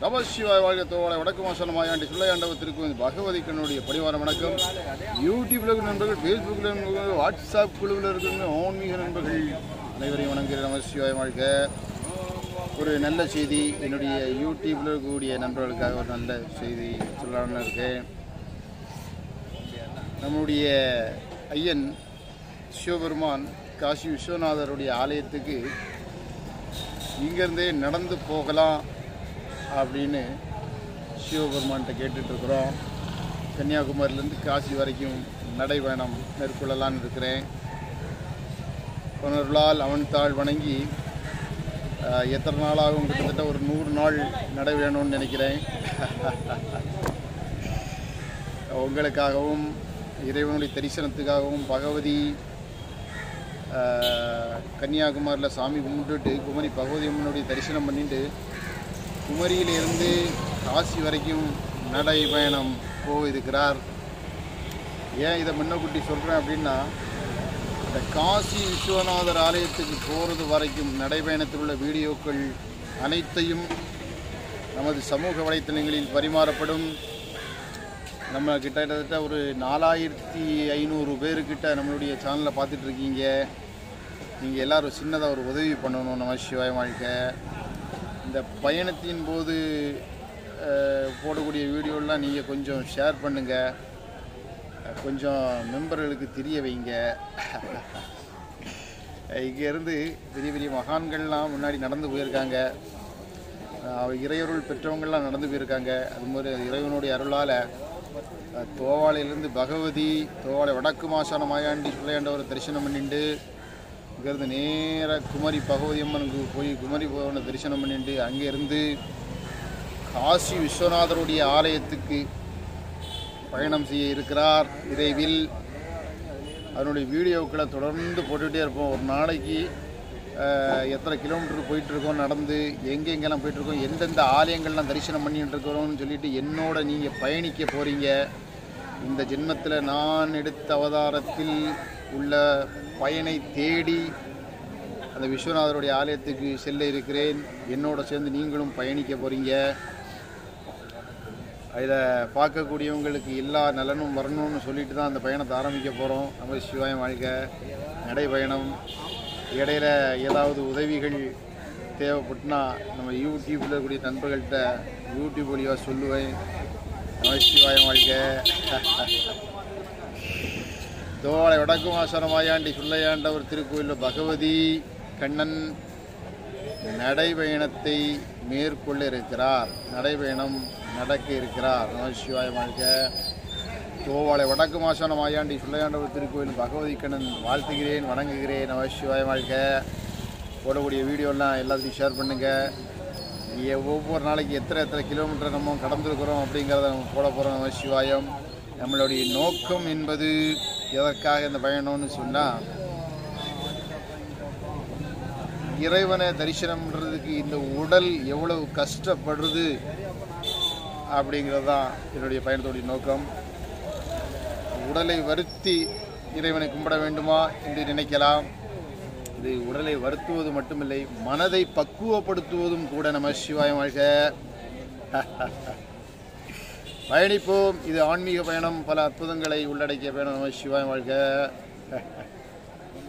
நம சிவாய் வாழ்க தோவாளை வடக்கு மாசனம் ஆயாண்டி சுள்ளையாண்டவ திருக்குவந்தி பகவதி கண்ணுடைய பரிவார வணக்கம் யூடியூப்ல இருக்கிற நண்பர்கள் ஃபேஸ்புக்கில் நண்பர்கள் வாட்ஸ்அப் குழுவில் இருக்கிற ஆன்மீக நண்பர்கள் அனைவரையும் வணங்குகிற நம சிவாய் வாழ்க ஒரு நல்ல செய்தி என்னுடைய யூடியூப்ல இருக்கக்கூடிய நண்பர்களுக்காக ஒரு நல்ல செய்தி சொல்லலாம்னு இருக்கேன் நம்முடைய ஐயன் சிவபெருமான் காசி விஸ்வநாதருடைய ஆலயத்துக்கு இங்கேருந்தே நடந்து போகலாம் அப்படின்னு சிவபெருமான்கிட்ட கேட்டுட்ருக்குறோம் கன்னியாகுமரியிலேருந்து காசி வரைக்கும் நடைபயணம் மேற்கொள்ளலான்னு இருக்கிறேன் புனருளால் அவன் தாள் வணங்கி ஆஹ், எத்தனை நாளாகும் கிட்டத்தட்ட ஒரு நூறு நாள் நடை வேணும்னு நினைக்கிறேன் உங்களுக்காகவும் இறைவனுடைய தரிசனத்துக்காகவும் பகவதி ஆஹ், கன்னியாகுமரியில் சாமி கும்பிட்டுட்டு குமரி பகவதி அம்மனுடைய தரிசனம் பண்ணிட்டு குமரியிலிருந்து காசி வரைக்கும் நடை பயணம் போயிருக்கிறார் ஏன் இதை முன்னக்கூட்டி சொல்கிறேன் அப்படின்னா இந்த காசி விஸ்வநாதர் ஆலயத்துக்கு போகிறது வரைக்கும் நடைபயணத்தில் உள்ள வீடியோக்கள் அனைத்தையும் நமது சமூக வலைத்தளங்களில் பரிமாறப்படும் நம்ம கிட்டத்தட்ட ஒரு நாலாயிரத்தி ஐநூறு பேருக்கிட்ட நம்மளுடைய சேனலை பார்த்துட்டு இருக்கீங்க நீங்கள் எல்லாரும் சின்னதாக ஒரு உதவி பண்ணணும் நம்ம சிவாய வாழ்க்கை இந்த பயணத்தின் போது அஹ், போடக்கூடிய வீடியோலாம் நீங்கள் கொஞ்சம் ஷேர் பண்ணுங்கள் கொஞ்சம் மெம்பர்களுக்கு தெரிய வைங்க இங்கேருந்து பெரிய பெரிய மகான்கள்லாம் முன்னாடி நடந்து போயிருக்காங்க அஹ் இறையருள் பெற்றவங்கள்லாம் நடந்து போயிருக்காங்க அது மாதிரி இறைவனுடைய அருளால் தோவாளையிலேருந்து பகவதி தோவாளை வடக்கு மாசான மாயாண்டி பிள்ளையாண்டவரை தரிசனம் பண்ணிட்டு இங்கேருந்து நேராக குமரி பகவதி அம்மனுக்கு போய் குமரி பகவனை தரிசனம் பண்ணிட்டு அங்கேருந்து காசி விஸ்வநாதருடைய ஆலயத்துக்கு பயணம் செய்ய இருக்கிறார் விரைவில் அதனுடைய வீடியோக்களை தொடர்ந்து போட்டுகிட்டே இருப்போம் ஒரு நாளைக்கு அஹ், எத்தனை கிலோமீட்டர் போயிட்டுருக்கோம் நடந்து எங்கெங்கெல்லாம் போயிட்டுருக்கோம் எந்தெந்த ஆலயங்கள்லாம் தரிசனம் பண்ணிட்டு இருக்கிறோம்னு சொல்லிட்டு என்னோட நீங்கள் பயணிக்க போகிறீங்க இந்த ஜென்மத்தில் நான் எடுத்த அவதாரத்தில் உள்ள பயனை தேடி அந்த விஸ்வநாதருடைய ஆலயத்துக்கு செல்ல இருக்கிறேன் என்னோட சேர்ந்து நீங்களும் பயணிக்க போகிறீங்க இதை பார்க்கக்கூடியவங்களுக்கு எல்லா நலனும் வரணும்னு சொல்லிட்டு தான் அந்த பயணத்தை ஆரம்பிக்க போகிறோம் நம்ம சிவாயம் வாழ்க நடைபயணம் இடையில ஏதாவது உதவிகள் தேவைப்பட்டுனா நம்ம யூடியூப்பில் இருக்கக்கூடிய நண்பர்கள்ட்ட யூடியூப் வழியாக சொல்லுவேன் நம்ம சிவாயம் வாழ்க தோவாளை வடக்கு மாசனமாயாண்டி சுள்ளையாண்டவர் திருக்கோயிலில் பகவதி கண்ணன் நடைபயணத்தை மேற்கொள்ள இருக்கிறார் நடைபயணம் நடக்க இருக்கிறார் நமசிவாய வாழ்க தோவாளை வடக்கு மாசான மாயாண்டி சுள்ளையாண்டவர் திருக்கோயில் பகவதி கண்ணன் வாழ்த்துகிறேன் வணங்குகிறேன் நமசிவாய வாழ்க போடக்கூடிய வீடியோலாம் எல்லாத்தையும் ஷேர் பண்ணுங்கள் எ- ஒவ்வொரு நாளைக்கு எத்தனை எத்தனை கிலோமீட்டர் நம்ம கடந்திருக்கிறோம் அப்படிங்கிறத நம்ம போட போகிறோம் நமசிவாயம் நம்மளுடைய நோக்கம் என்பது எதற்காக இந்த பயணம்னு சொன்னால் இறைவனை தரிசனம்ன்றதுக்கு இந்த உடல் எவ்வளவு கஷ்டப்படுறது அப்படிங்கிறது தான் என்னுடைய பயணத்துடைய நோக்கம் உடலை வருத்தி இறைவனை கும்பிட வேண்டுமா என்று நினைக்கலாம் இது உடலை வருத்துவது மட்டுமில்லை மனதை பக்குவப்படுத்துவதும் கூட நம்ம சிவாயம் வாழ்க பயணிப்போம் இது ஆன்மீக பயணம் பல அற்புதங்களை உள்ளடக்கிய பயணம் நம்ம சிவாயம் வாழ்க